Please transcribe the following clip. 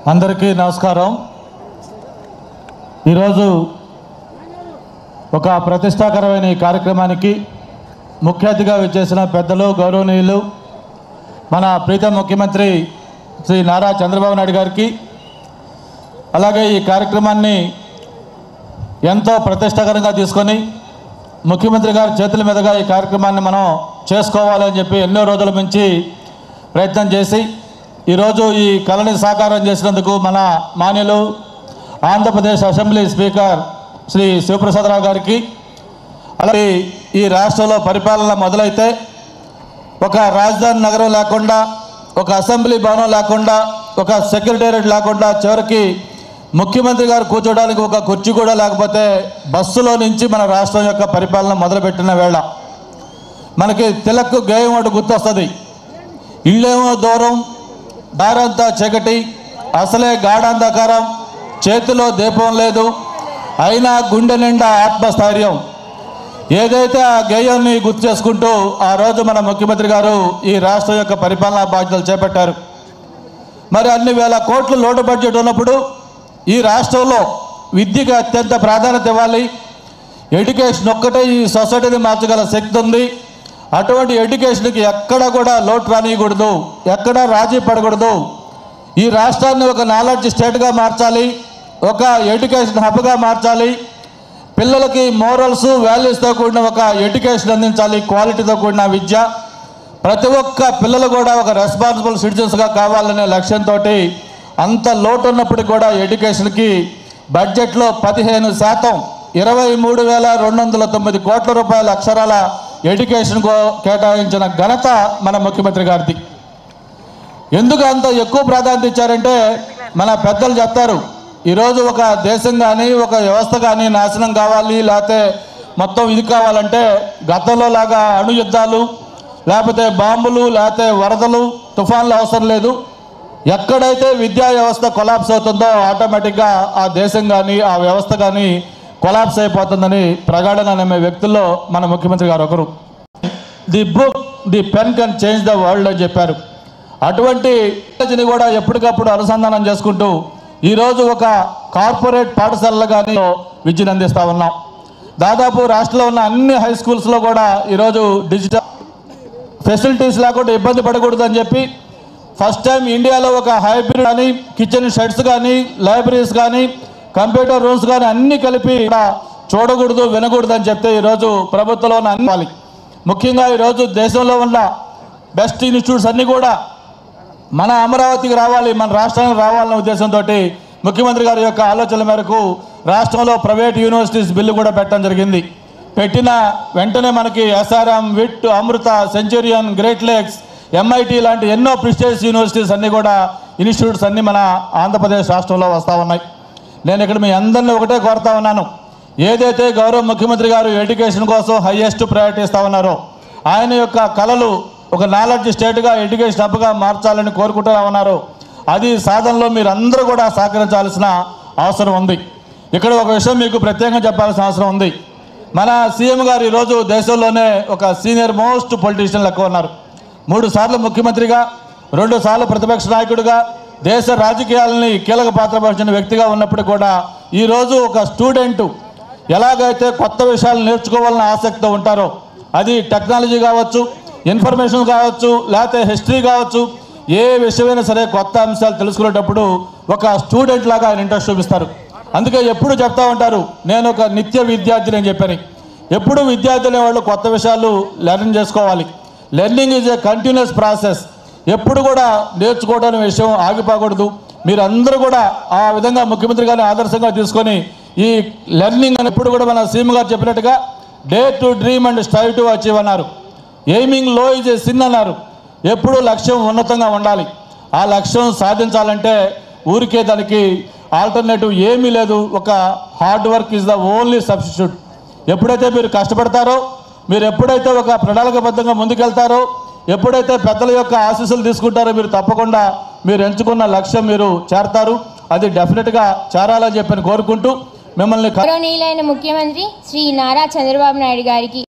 అందరికీ నమస్కారం ఈరోజు ఒక ప్రతిష్టాకరమైన ఈ కార్యక్రమానికి ముఖ్య అతిథిగా విచ్చేసిన పెద్దలు గౌరవనీయులు మన ప్రీతం ముఖ్యమంత్రి శ్రీ నారా చంద్రబాబు నాయుడు గారికి అలాగే ఈ కార్యక్రమాన్ని ఎంతో ప్రతిష్టాకరంగా తీసుకొని ముఖ్యమంత్రి గారి చేతుల మీదుగా ఈ కార్యక్రమాన్ని మనం చేసుకోవాలని చెప్పి ఎన్నో రోజుల నుంచి ప్రయత్నం చేసి ఈరోజు ఈ కళని సాకారం చేసినందుకు మన మాన్యులు ఆంధ్రప్రదేశ్ అసెంబ్లీ స్పీకర్ శ్రీ శివప్రసాదరావు గారికి అలాగే ఈ రాష్ట్రంలో పరిపాలన మొదలైతే ఒక రాజధాని నగరం లేకుండా ఒక అసెంబ్లీ భవనం లేకుండా ఒక సెక్రటేరియట్ లేకుండా చివరికి ముఖ్యమంత్రి గారు కూర్చోడానికి ఒక కుర్చీ కూడా లేకపోతే బస్సులో నుంచి మన రాష్ట్రం యొక్క పరిపాలన మొదలుపెట్టిన వేళ మనకి తిలక్కు గేయం ఒకటి గుర్తొస్తుంది ఇళ్ళేమో దూరం దారంతా చీకటి అసలే గాఢాంధకారం చేతిలో దీపం లేదు అయినా గుండె నిండా ఆత్మస్థైర్యం ఏదైతే ఆ గేయాన్ని గుర్తు చేసుకుంటూ ఆ రోజు మన ముఖ్యమంత్రి గారు ఈ రాష్ట్రం యొక్క పరిపాలనా బాధ్యతలు చేపట్టారు మరి అన్ని వేల కోట్లు లోటు బడ్జెట్ ఉన్నప్పుడు ఈ రాష్ట్రంలో విద్యకి అత్యంత ప్రాధాన్యత ఇవ్వాలి ఎడ్యుకేషన్ ఒక్కటే ఈ సొసైటీని మార్చగల శక్తి ఉంది అటువంటి ఎడ్యుకేషన్కి ఎక్కడ కూడా లోటు రానియకూడదు ఎక్కడ రాజీ పడకూడదు ఈ రాష్ట్రాన్ని ఒక నాలెడ్జ్ స్టేట్గా మార్చాలి ఒక ఎడ్యుకేషన్ హబ్గా మార్చాలి పిల్లలకి మోరల్స్ వాల్యూస్తో కూడిన ఒక ఎడ్యుకేషన్ అందించాలి క్వాలిటీతో కూడిన విద్య ప్రతి ఒక్క పిల్లలు కూడా ఒక రెస్పాన్సిబుల్ సిటిజన్స్గా కావాలనే లక్ష్యంతో అంత లోటు ఉన్నప్పటికీ కూడా ఎడ్యుకేషన్కి బడ్జెట్లో పదిహేను శాతం ఇరవై మూడు వేల రెండు వందల తొమ్మిది కోట్ల రూపాయల అక్షరాల ఎడ్యుకేషన్కు కేటాయించిన ఘనత మన ముఖ్యమంత్రి గారిది ఎందుకు అంత ఎక్కువ ప్రాధాన్యత ఇచ్చారంటే మన పెద్దలు చెప్తారు ఈరోజు ఒక దేశం కానీ ఒక వ్యవస్థ కానీ నాశనం కావాలి లేకపోతే మొత్తం ఇది కావాలంటే గతంలో లాగా అణు యుద్ధాలు లేకపోతే బాంబులు లేకపోతే వరదలు తుఫాన్లు అవసరం లేదు ఎక్కడైతే విద్యా వ్యవస్థ కొలాప్స్ అవుతుందో ఆటోమేటిక్గా ఆ దేశం కానీ ఆ వ్యవస్థ కానీ కొలాప్స్ అయిపోతుందని ప్రగాఢంగా నమ్మే వ్యక్తుల్లో మన ముఖ్యమంత్రి గారు ఒకరు the book the pen can change the world అని చెప్పారు అటువంటి నాలెడ్జ్ని కూడా ఎప్పటికప్పుడు అనుసంధానం చేసుకుంటూ ఈరోజు ఒక కార్పొరేట్ పాఠశాలలు కానీ విద్యను అందిస్తూ ఉన్నాం దాదాపు రాష్ట్రంలో ఉన్న అన్ని హై స్కూల్స్లో కూడా ఈరోజు డిజిటల్ ఫెసిలిటీస్ లేకుండా ఇబ్బంది పడకూడదు అని చెప్పి ఫస్ట్ టైం ఇండియాలో ఒక హైబ్రిడ్ కానీ కిచెన్ షెడ్స్ కానీ లైబ్రరీస్ కానీ కంప్యూటర్ రూమ్స్ కానీ అన్నీ కలిపి ఇక్కడ చూడకూడదు వినకూడదు అని చెప్తే ఈరోజు ప్రభుత్వంలో ఉన్న అన్ని వాళ్ళకి. ముఖ్యంగా ఈరోజు దేశంలో ఉన్న బెస్ట్ ఇన్స్టిట్యూట్స్ అన్నీ కూడా మన అమరావతికి రావాలి మన రాష్ట్రానికి రావాలనే ఉద్దేశంతో ముఖ్యమంత్రి గారి యొక్క ఆలోచనల మేరకు రాష్ట్రంలో ప్రైవేట్ యూనివర్సిటీస్ బిల్లు కూడా పెట్టడం జరిగింది పెట్టిన వెంటనే మనకి SRM VIT Amrita Centurion Great Lakes MIT లాంటి ఎన్నో ప్రిస్టేజ్ యూనివర్సిటీస్ అన్నీ కూడా ఇన్స్టిట్యూట్స్ అన్నీ మన ఆంధ్రప్రదేశ్ రాష్ట్రంలో వస్తూ ఉన్నాయి నేను ఇక్కడ మీ అందరినీ ఒకటే కోరుతా ఉన్నాను ఏదైతే గౌరవ ముఖ్యమంత్రి గారు ఎడ్యుకేషన్ కోసం హయ్యెస్ట్ ప్రయారిటీ ఇస్తా ఉన్నారో ఆయన యొక్క కళలు ఒక నాలెడ్జ్ స్టేట్గా ఎడ్యుకేషన్ హబ్గా మార్చాలని కోరుకుంటూ ఉన్నారు అది సాధనలో మీరు అందరూ కూడా సహకరించాల్సిన అవసరం ఉంది ఇక్కడ ఒక విషయం మీకు ప్రత్యేకంగా చెప్పాల్సిన అవసరం ఉంది మన సీఎం గారు ఈరోజు దేశంలోనే ఒక సీనియర్ మోస్ట్ పొలిటీషియన్ లెక్క ఉన్నారు మూడు సార్లు ముఖ్యమంత్రిగా రెండు సార్లు ప్రతిపక్ష నాయకుడిగా దేశ రాజకీయాలని కీలక పాత్ర వహించిన వ్యక్తిగా ఉన్నప్పుడు కూడా ఈరోజు ఒక స్టూడెంటు ఎలాగైతే కొత్త విషయాలు నేర్చుకోవాలని ఆసక్తితో ఉంటారో అది టెక్నాలజీ కావచ్చు ఇన్ఫర్మేషన్ కావచ్చు లేకపోతే హిస్టరీ కావచ్చు ఏ విషయమైనా సరే కొత్త అంశాలు తెలుసుకునేటప్పుడు ఒక స్టూడెంట్ లాగా ఆయన ఇంట్రెస్ట్ చూపిస్తారు అందుకే ఎప్పుడు చెప్తా ఉంటారు నేను ఒక నిత్య విద్యార్థిని అని చెప్పని ఎప్పుడు విద్యార్థులు వాళ్ళు కొత్త విషయాలు లెర్న్ చేసుకోవాలి learning is a continuous process ఎప్పుడు కూడా నేర్చుకోవడం అనే విషయం ఆగిపోకూడదు మీరు అందరూ కూడా ఆ విధంగా ముఖ్యమంత్రి గారిని ఆదర్శంగా తీసుకొని ఈ లెర్నింగ్ అని ఎప్పుడు కూడా మన సీఎం గారు చెప్పినట్టుగా dare to dream and strive to achieve అన్నారు aiming low is a sin అన్నారు ఎప్పుడూ లక్ష్యం ఉన్నతంగా ఉండాలి ఆ లక్ష్యం సాధించాలంటే ఊరికే దానికి ఆల్టర్నేటివ్ ఏమీ లేదు ఒక hard work is the only substitute ఎప్పుడైతే మీరు కష్టపడతారో మీరు ఎప్పుడైతే ఒక ప్రణాళికబద్ధంగా ముందుకెళ్తారో ఎప్పుడైతే పెద్దల యొక్క ఆశీస్సులు తీసుకుంటారో మీరు తప్పకుండా మీరు ఎంచుకున్న లక్ష్యం మీరు చేరతారు అది డెఫినెట్గా చేరాలని చెప్పని కోరుకుంటూ మిమ్మల్ని క- గౌరవనీయులైన ముఖ్యమంత్రి శ్రీ నారా చంద్రబాబు నాయుడు గారికి